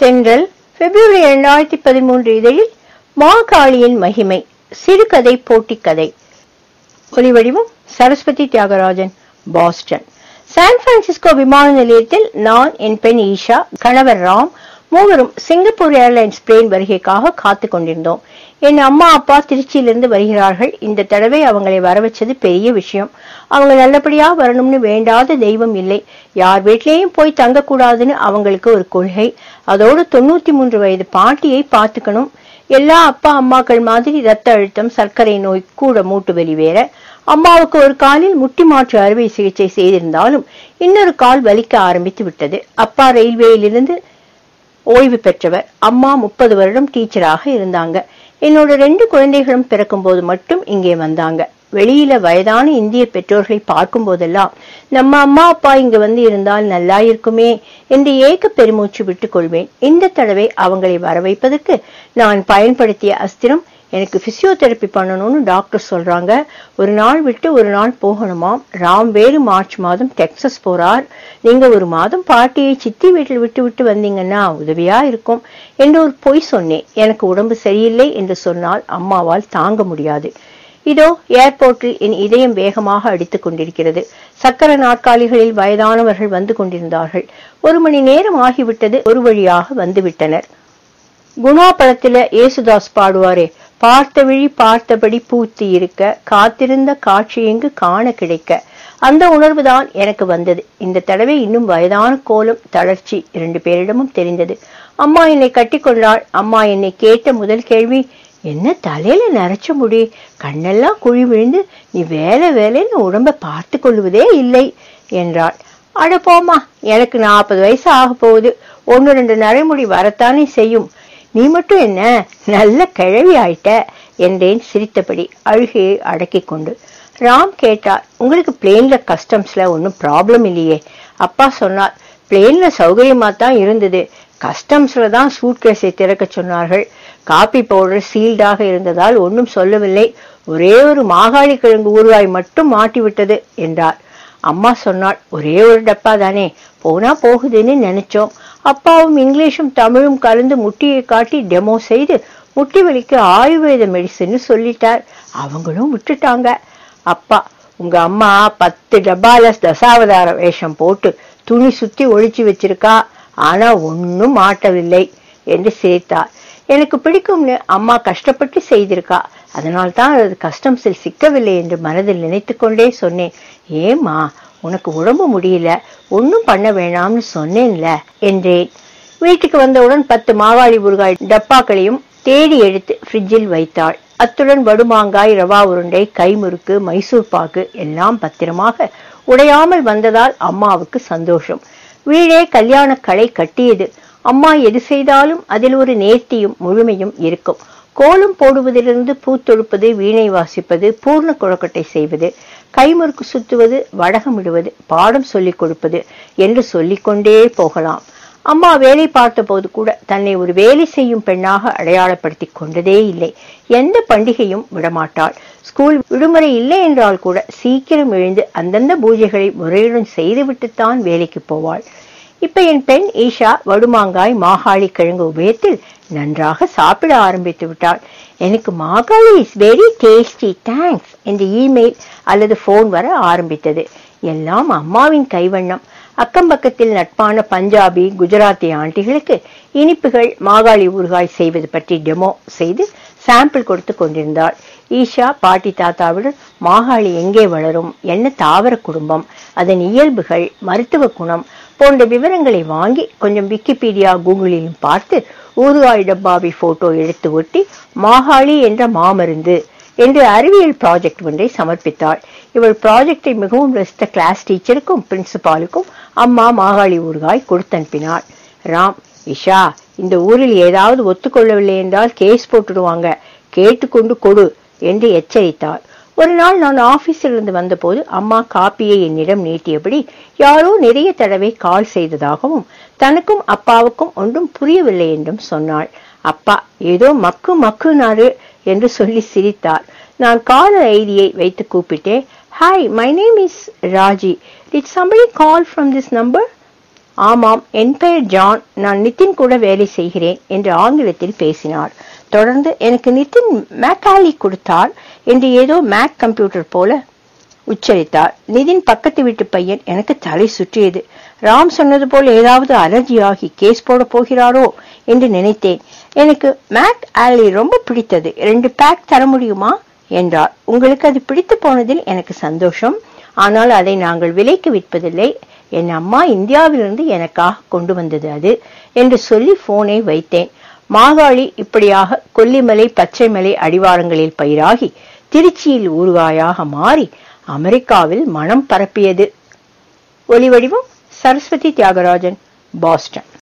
தென்றல் பிப்ரவரி இரண்டாயிரத்தி பதிமூன்று இதழில் மாகாளியின் மகிமை சிறுகதை போட்டிக் கதை ஒலிவடிவம் Saraswathi Thiagarajan Boston San Francisco விமான நிலையத்தில் நான் என் பெண் ஈஷா கணவர் ராம் மூவரும் சிங்கப்பூர் ஏர்லைன்ஸ் பிளேன் வருகைக்காக காத்துக் கொண்டிருந்தோம் என் அம்மா அப்பா திருச்சியிலிருந்து வருகிறார்கள் இந்த தடவை அவங்களை வரவச்சது பெரிய விஷயம் அவங்க நல்லபடியா வரணும்னு வேண்டாத தெய்வம் இல்லை யார் வீட்லயும் போய் தங்கக்கூடாதுன்னு அவங்களுக்கு ஒரு கொள்கை அதோடு தொண்ணூத்தி மூன்று வயது பாட்டியை பார்த்துக்கணும் எல்லா அப்பா அம்மாக்கள் மாதிரி ரத்த அழுத்தம் சர்க்கரை நோய் கூட மூட்டு வலி வேற அம்மாவுக்கு ஒரு காலில் முட்டி மாற்று அறுவை சிகிச்சை செய்திருந்தாலும் இன்னொரு கால் வலிக்க ஆரம்பித்து விட்டது அப்பா ரயில்வேயிலிருந்து ஓய்வு பெற்றவர் அம்மா முப்பது வருடம் டீச்சராக இருந்தாங்க என்னோட ரெண்டு குழந்தைகளும் பிறக்கும் போது மட்டும் இங்கே வந்தாங்க வெளியில வயதான இந்திய பெற்றோர்களை பார்க்கும் போதெல்லாம் நம்ம அம்மா அப்பா இங்க வந்து இருந்தால் நல்லா இருக்குமே என்று ஏக்க பெருமூச்சு விட்டுக் கொள்வேன் இந்த தடவை அவங்களை வர வைப்பதற்கு நான் பயன்படுத்திய அஸ்திரம் எனக்கு பிசியோதெரப்பி பண்ணணும்னு டாக்டர் சொல்றாங்க ஒரு நாள் விட்டு ஒரு நாள் போகணுமாம் ராம் வேறு மார்ச் மாதம் டெக்சஸ் போறார் நீங்க ஒரு மாதம் பாட்டியை சித்தி வீட்டில் விட்டு விட்டு வந்தீங்கன்னா உதவியா இருக்கும் என்று ஒரு பொய் சொன்னேன் எனக்கு உடம்பு சரியில்லை என்று சொன்னால் அம்மாவால் தாங்க முடியாது இதோ ஏர்போர்ட்டில் என் இதயம் வேகமாக அடித்துக் கொண்டிருக்கிறது சக்கர நாற்காலிகளில் வயதானவர்கள் வந்து கொண்டிருந்தார்கள் ஒரு மணி நேரம் ஆகிவிட்டது ஒரு வழியாக வந்துவிட்டனர் குணா படத்துல ஏசுதாஸ் பாடுவாரே பார்த்த விழி பார்த்தபடி பூத்தி இருக்க காத்திருந்த காட்சி எங்கு காண கிடைக்க அந்த உணர்வுதான் எனக்கு வந்தது இந்த தடவை இன்னும் வயதான கோலம் தளர்ச்சி இரண்டு பேரிடமும் தெரிந்தது அம்மா என்னை கட்டிக்கொண்டாள் அம்மா என்னை கேட்ட முதல் கேள்வி என்ன தலையில நரைச்ச முடி கண்ணெல்லாம் குழி விழுந்து நீ வேலை வேலைன்னு உடம்ப பார்த்து கொள்வதே இல்லை என்றாள் அட போமா எனக்கு நாற்பது வயசு ஆக போகுது ஒன்னு ரெண்டு நரைமுடி வரத்தானே செய்யும் நீ மட்டும் என்ன நல்ல கிழவி ஆயிட்ட என்றேன் சிரித்தபடி அழுகையை அடக்கிக் கொண்டு ராம் கேட்டார் உங்களுக்கு பிளேன்ல கஸ்டம்ஸ்ல ஒன்றும் ப்ராப்ளம் இல்லையே அப்பா சொன்னார் பிளேன்ல சௌகரியமா தான் இருந்தது கஸ்டம்ஸ்ல தான் சூட்கேஸை திறக்க சொன்னார்கள் காபி பவுடர் சீல்டாக இருந்ததால் ஒன்றும் சொல்லவில்லை ஒரே ஒரு மாகாளி கிழங்கு ஊறுகாய் மட்டும் மாட்டிவிட்டது என்றார் அம்மா சொன்னாள் ஒரே ஒரு டப்பா தானே போனா போகுதுன்னு நினைச்சோம் அப்பாவும் இங்கிலீஷும் தமிழும் கலந்து முட்டியை காட்டி டெமோ செய்து முட்டி வலிக்கு ஆயுர்வேத மெடிசின்னு சொல்லிட்டார் அவங்களும் விட்டுட்டாங்க அப்பா உங்க அம்மா பத்து டப்பால தசாவதார வேஷம் போட்டு துணி சுத்தி ஒழிச்சு வச்சிருக்கா ஆனா ஒன்னும் மாட்டவில்லை என்று சிரித்தார் எனக்கு பிடிக்கும்னு அம்மா கஷ்டப்பட்டு செய்திருக்கா அதனால்தான் அது கஸ்டம்ஸில் சிக்கவில்லை என்று மனதில் நினைத்து கொண்டே சொன்னேன் ஏமா உனக்கு உடம்பு முடியல ஒன்னும் பண்ண வேணாம்னு சொன்னேன்ல என்றேன் வீட்டுக்கு வந்தவுடன் பத்து மாவாளி ஊறுகாய் டப்பாக்களையும் தேடி எடுத்து ஃப்ரிட்ஜில் வைத்தாள் அத்துடன் வடுமாங்காய் ரவா உருண்டை கைமுறுக்கு மைசூர் பாக்கு எல்லாம் பத்திரமாக உடையாமல் வந்ததால் அம்மாவுக்கு சந்தோஷம் வீடே கல்யாண களை கட்டியது அம்மா எது செய்தாலும் அதில் ஒரு நேர்த்தியும் முழுமையும் இருக்கும் கோலம் போடுவதிலிருந்து பூத்தொடுப்பது வீணை வாசிப்பது பூர்ண குழக்கட்டை செய்வது கைமுறுக்கு சுத்துவது வடகமிடுவது பாடம் சொல்லிக் கொடுப்பது என்று சொல்லிக்கொண்டே போகலாம் அம்மா வேலை பார்த்த போது கூட தன்னை ஒரு வேலை செய்யும் பெண்ணாக அடையாளப்படுத்தி கொண்டதே இல்லை எந்த பண்டிகையும் விடமாட்டாள் ஸ்கூல் விடுமுறை இல்லை என்றால் கூட சீக்கிரம் எழுந்து அந்தந்த பூஜைகளை முறையுடன் செய்துவிட்டுத்தான் வேலைக்கு போவாள் இப்ப என் பெண் ஈஷா வடுமாங்காய் மாகாளி கிழங்கு உபயத்தில் நன்றாக சாப்பிட ஆரம்பித்து விட்டாள் எனக்கு மாகாளி இஸ் வெரி டேஸ்டி தேங்க்ஸ் என்று இமெயில் அல்லது போன் வர ஆரம்பித்தது எல்லாம் அம்மாவின் கைவண்ணம் அக்கம் பக்கத்தில் நட்பான பஞ்சாபி குஜராத்தி ஆண்டிகளுக்கு இனிப்புகள் மாகாளி ஊறுகாய் செய்வது பற்றி டெமோ செய்து சாம்பிள் கொடுத்து கொண்டிருந்தாள் ஈஷா பாட்டி தாத்தாவுடன் மாகாளி எங்கே வளரும் என்ன தாவர குடும்பம் அதன் இயல்புகள் மருத்துவ குணம் போன்ற விவரங்களை வாங்கி கொஞ்சம் விக்கிபீடியா கூகுளிலும் பார்த்து ஊறுகாய் டப்பாவை போட்டோ எடுத்து ஒட்டி மாகாளி என்ற மாமருந்து என்று அறிவியல் ப்ராஜெக்ட் ஒன்றை சமர்ப்பித்தாள் இவள் ப்ராஜெக்டை மிகவும் ரசித்த கிளாஸ் டீச்சருக்கும் பிரின்சிபாலுக்கும் அம்மா மாகாளி ஊறுகாய் கொடுத்தனுப்பினாள் ராம் இஷா இந்த ஊரில் ஏதாவது ஒத்துக்கொள்ளவில்லை என்றால் கேஸ் போட்டுடுவாங்க கேட்டுக்கொண்டு கொடு என்று எச்சரித்தார் ஒரு நாள் நான் ஆபீஸில் இருந்து வந்தபோது அம்மா காப்பியை என்னிடம் நீட்டியபடி யாரோ நிறைய தடவை கால் செய்ததாகவும் தனக்கும் அப்பாவுக்கும் ஒன்றும் புரியவில்லை என்றும் சொன்னாள் அப்பா ஏதோ மக்கு மக்குனாரு என்று சொல்லி சிரித்தார் நான் கால ஐடியை வைத்து கூப்பிட்டேன் hi my name is Raji did somebody call from this number ஆமாம் என் பெயர் ஜான் நான் நிதின் கூட வேலை செய்கிறேன் என்று ஆங்கிலத்தில் பேசினார் தொடர்ந்து எனக்கு நிதின் மேக்காலி கொடுத்தார் என்று ஏதோ மேக் கம்ப்யூட்டர் போல உச்சரித்தார் நிதின் பக்கத்து வீட்டு பையன் எனக்கு தலை சுற்றியது ராம் சொன்னது போல் ஏதாவது அலர்ஜி ஆகி கேஸ் போட போகிறாரோ என்று நினைத்தேன் எனக்கு மேக் ஆலி ரொம்ப பிடித்தது ரெண்டு பேக் தர முடியுமா என்றார் உங்களுக்கு அது பிடித்து போனதில் எனக்கு சந்தோஷம் ஆனால் அதை நாங்கள் விலைக்கு விற்பதில்லை என் அம்மா இந்தியாவிலிருந்து எனக்காக கொண்டு வந்தது அது என்று சொல்லி போனை வைத்தேன் மாகாளி இப்படியாக கொல்லிமலை பச்சைமலை அடிவாரங்களில் பயிராகி திருச்சியில் ஊறுகாயாக மாறி அமெரிக்காவில் மனம் பரப்பியது ஒலிவடிவம் சரஸ்வதி தியாகராஜன் பாஸ்டன்